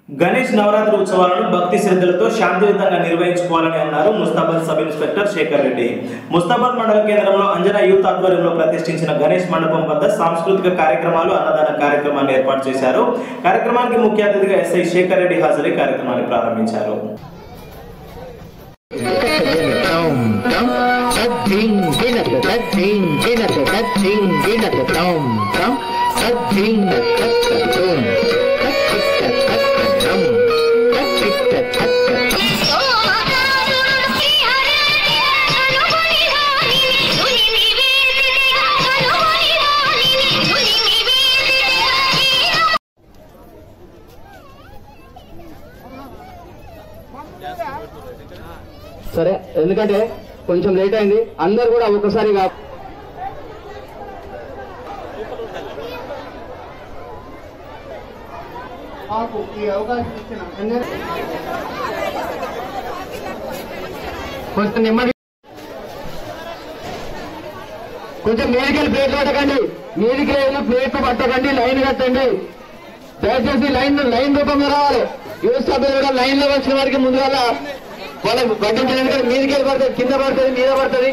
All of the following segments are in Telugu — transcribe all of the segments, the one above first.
గణేష్ నవరాత్రి ఉత్సవాలను భక్తి శ్రద్ధలతో శాంతియుతంగా నిర్వహించుకోవాలని అన్నారు ముస్తాబాద్ సబ్ ఇన్స్పెక్టర్ శేఖర్ రెడ్డి ముస్తాబాద్ మండల కేంద్రంలో అంజనా యూత్ ఆధ్వర్యంలో ప్రతిష్ఠించిన గణేష్ మండపం వద్ద సాంస్కృతిక కార్యక్రమాలు అన్నదాన కార్యక్రమాన్ని ఏర్పాటు చేశారు కార్యక్రమానికి ముఖ్య అతిథిగా ఎస్ఐ శేఖర్ రెడ్డి హాజరై కార్యక్రమాన్ని ప్రారంభించారు Tom, tom, tading, dinat, tading, dinat, tading, dinat, tom, tom, tading, tat, tat, tom, tat, tat, tat, tat, tom, tat, tat, tat, tat, tom. సరే ఎందుకంటే కొంచెం లేట్ అయింది అందరు కూడా ఒక్కసారిగా మాకు ఈ అవకాశం ఇచ్చిన అందరి- కొంచెం నెమ్మది కొంచెం మీదికెళ్ళి ప్లేట్లు పట్టకండి మీదికి వెళ్ళి ప్లేట్లు పట్టకండి లైన్ కట్టండి దయచేసి లైన్ లైన్ రూపంలో రావాలి యూత్ సభ్యులు కూడా లైన్ లో వచ్చిన వారికి ముందుగా వాళ్ళకి పట్టించడానికి మీదికి వెళ్ళి పడుతుంది కింద పడుతుంది మీద పడుతుంది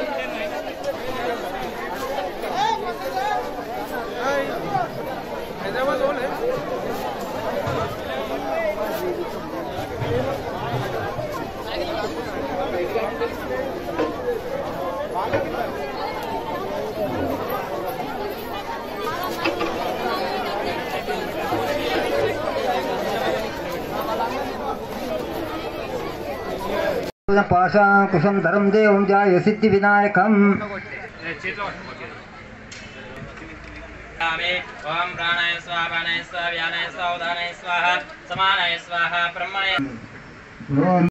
పాశాంకుశం ధరం దేవం జాయ సిద్ధి వినాయకం आमे ओम प्राणाय स्वाहा प्राणाय स्वाहा व्यानाय स्वाहा उदानाय स्वाहा समानाय स्वाहा ब्रह्मणे ఓం